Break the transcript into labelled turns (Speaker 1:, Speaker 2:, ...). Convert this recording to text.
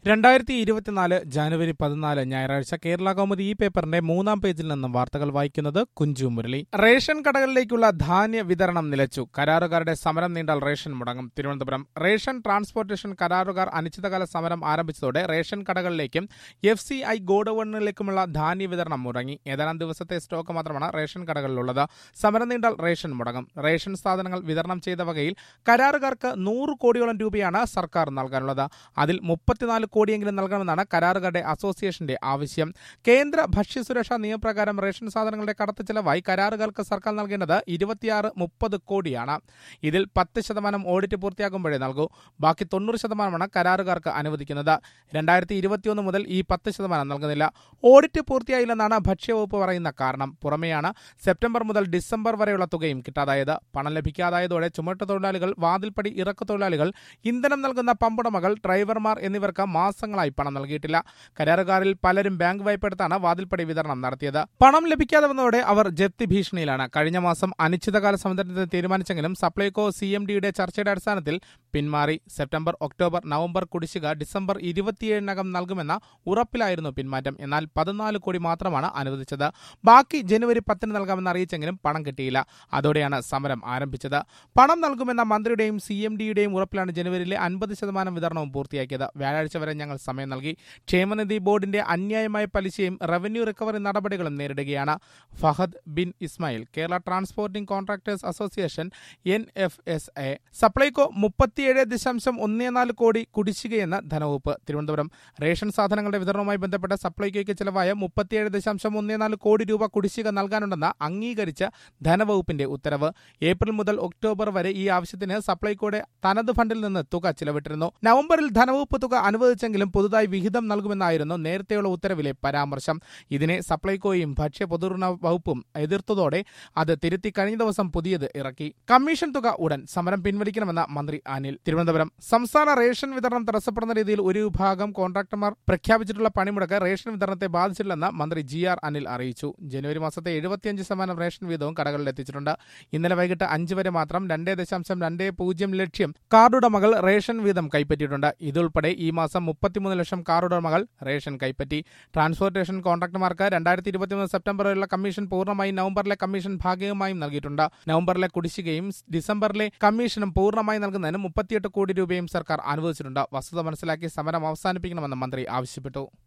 Speaker 1: രണ്ടായിരത്തി ഇരുപത്തിനാല് ജനുവരി പതിനാല് ഞായറാഴ്ച കേരള കൗമുദി ഈ പേപ്പറിന്റെ മൂന്നാം പേജിൽ നിന്നും വാർത്തകൾ വായിക്കുന്നത് കുഞ്ചു മുരളി റേഷൻ കടകളിലേക്കുള്ള ധാന്യ വിതരണം നിലച്ചു കരാറുകാരുടെ സമരം നീണ്ടാൽ റേഷൻ മുടങ്ങും തിരുവനന്തപുരം റേഷൻ ട്രാൻസ്പോർട്ടേഷൻ കരാറുകാർ അനിശ്ചിതകാല സമരം ആരംഭിച്ചതോടെ റേഷൻ കടകളിലേക്കും എഫ് സി ഐ ഗോഡൌണിലേക്കുമുള്ള ധാന്യ വിതരണം മുടങ്ങി ഏതാനും ദിവസത്തെ സ്റ്റോക്ക് മാത്രമാണ് റേഷൻ കടകളിലുള്ളത് സമരം നീണ്ടാൽ റേഷൻ മുടങ്ങും റേഷൻ സാധനങ്ങൾ വിതരണം ചെയ്ത വകയിൽ കരാറുകാർക്ക് നൂറ് കോടിയോളം രൂപയാണ് സർക്കാർ നൽകാനുള്ളത് അതിൽ മുപ്പത്തിനാല് കോടിയെങ്കിലും നൽകണമെന്നാണ് കരാറുകാരുടെ അസോസിയേഷന്റെ ആവശ്യം കേന്ദ്ര ഭക്ഷ്യസുരക്ഷാ നിയമപ്രകാരം റേഷൻ സാധനങ്ങളുടെ കടത്ത് ചെലവായി കരാറുകാർക്ക് സർക്കാർ നൽകേണ്ടത് ഇരുപത്തിയാറ് മുപ്പത് കോടിയാണ് ഇതിൽ പത്ത് ശതമാനം ഓഡിറ്റ് പൂർത്തിയാകുമ്പോഴേ നൽകൂ ബാക്കി തൊണ്ണൂറ് ശതമാനമാണ് കരാറുകാർക്ക് അനുവദിക്കുന്നത് രണ്ടായിരത്തി ഇരുപത്തിയൊന്ന് മുതൽ ഈ പത്ത് ശതമാനം നൽകുന്നില്ല ഓഡിറ്റ് പൂർത്തിയായില്ലെന്നാണ് ഭക്ഷ്യവകുപ്പ് പറയുന്ന കാരണം പുറമെയാണ് സെപ്റ്റംബർ മുതൽ ഡിസംബർ വരെയുള്ള തുകയും കിട്ടാതായത് പണം ലഭിക്കാതായതോടെ ചുമട്ട് തൊഴിലാളികൾ വാതിൽപ്പടി ഇറക്കു തൊഴിലാളികൾ ഇന്ധനം നൽകുന്ന പമ്പുടമകൾ ഡ്രൈവർമാർ എന്നിവർക്ക് മാസങ്ങളായി പണം നൽകിയിട്ടില്ല കരാറുകാരിൽ പലരും ബാങ്ക് വായ്പ എടുത്താണ് വാതിൽപ്പടി വിതരണം നടത്തിയത് പണം ലഭിക്കാതെ വന്നതോടെ അവർ ജപ്തി ഭീഷണിയിലാണ് കഴിഞ്ഞ മാസം അനിശ്ചിതകാല സമരത്തിന് തീരുമാനിച്ചെങ്കിലും സപ്ലൈകോ സി എം ഡിയുടെ ചർച്ചയുടെ അടിസ്ഥാനത്തിൽ പിന്മാറി സെപ്റ്റംബർ ഒക്ടോബർ നവംബർ കുടിശ്ശിക ഡിസംബർ ഇരുപത്തിയേഴിനകം നൽകുമെന്ന ഉറപ്പിലായിരുന്നു പിന്മാറ്റം എന്നാൽ പതിനാല് കോടി മാത്രമാണ് അനുവദിച്ചത് ബാക്കി ജനുവരി പത്തിന് നൽകാമെന്ന് അറിയിച്ചെങ്കിലും പണം കിട്ടിയില്ല അതോടെയാണ് സമരം ആരംഭിച്ചത് പണം നൽകുമെന്ന മന്ത്രിയുടെയും സി എം ഡിയുടെയും ഉറപ്പിലാണ് ജനുവരിയിലെ അൻപത് ശതമാനം വിതരണവും പൂർത്തിയാക്കിയത് വ്യാഴാഴ്ച വരെ ഞങ്ങൾ സമയം നൽകി ക്ഷേമനിധി ബോർഡിന്റെ അന്യായമായ പലിശയും റവന്യൂ റിക്കവറി നടപടികളും നേരിടുകയാണ് Fahad bin Ismail Kerala transporting contractors association N F S A Supplyco മുപ്പത്തിയേഴ് ദശാംശം ഒന്നേ നാല് കോടി കുടിശ്ശികയെന്ന് ധനവകുപ്പ് തിരുവനന്തപുരം റേഷൻ സാധനങ്ങളുടെ വിതരണവുമായി ബന്ധപ്പെട്ട സപ്ലൈകോയ്ക്ക് ചിലവായ മുപ്പത്തിയേഴ് ദശാംശം ഒന്നേ നാല് കോടി രൂപ കുടിശ്ശിക നൽകാനുണ്ടെന്ന് അംഗീകരിച്ച ധനവകുപ്പിന്റെ ഉത്തരവ് ഏപ്രിൽ മുതൽ ഒക്ടോബർ വരെ ഈ ആവശ്യത്തിന് സപ്ലൈകോയുടെ തനത് ഫണ്ടിൽ നിന്ന് തുക ചിലവിട്ടിരുന്നു നവംബറിൽ ധനവകുപ്പ് തുക അനുവദിച്ചെങ്കിലും പുതുതായി വിഹിതം നൽകുമെന്നായിരുന്നു നേരത്തെയുള്ള ഉത്തരവിലെ പരാമർശം ഇതിനെ സപ്ലൈകോയും ഭക്ഷ്യ പൊതുവിതരണ വകുപ്പും എതിർത്തതോടെ അത് തിരുത്തി കഴിഞ്ഞ ദിവസം പുതിയത് ഇറക്കി കമ്മീഷൻ തുക ഉടൻ സമരം പിൻവലിക്കണമെന്ന മന്ത്രി അനിൽ തിരുവനന്തപുരം സംസ്ഥാന റേഷൻ വിതരണം തടസ്സപ്പെടുന്ന രീതിയിൽ ഒരു വിഭാഗം കോൺട്രാക്ടർമാർ പ്രഖ്യാപിച്ചിട്ടുള്ള പണിമുടക്ക് റേഷൻ വിതരണത്തെ ബാധിച്ചിട്ടില്ലെന്ന് മന്ത്രി ജി ആർ അനിൽ അറിയിച്ചു ജനുവരി മാസത്തെ എഴുപത്തിയഞ്ച് ശതമാനം റേഷൻ വീതവും കടകളിൽ എത്തിച്ചിട്ടുണ്ട് ഇന്നലെ വൈകിട്ട് അഞ്ച് വരെ മാത്രം രണ്ടേ ദശാംശം രണ്ടേ പൂജ്യം ലക്ഷം കാർഡുടമകൾ റേഷൻ വീതം കൈപ്പറ്റിയിട്ടുണ്ട് ഇതുൾപ്പെടെ ഈ മാസം മുപ്പത്തിമൂന്ന് ലക്ഷം കാർഡുടമകൾ റേഷൻ കൈപ്പറ്റി ട്രാൻസ്പോർട്ടേഷൻ കോൺട്രാക്ടർമാർക്ക് രണ്ടായിരത്തി ഇരുപത്തിമൂന്ന് സെപ്റ്റംബർ വരെയുള്ള കമ്മീഷൻ പൂർണ്ണമായും നവംബറിലെ കമ്മീഷൻ ഭാഗികമായും നൽകിയിട്ടുണ്ട് നവംബറിലെ കുടിശ്ശികയും ഡിസംബറിലെ കമ്മീഷനും പൂർണ്ണമായി നൽകുന്നതിന് മുപ്പത്തിയെട്ട് കോടി രൂപയും സർക്കാർ അനുവദിച്ചിട്ടുണ്ട് വസ്തുത മനസ്സിലാക്കി സമരം അവസാനിപ്പിക്കണമെന്ന് മന്ത്രി ആവശ്യപ്പെട്ടു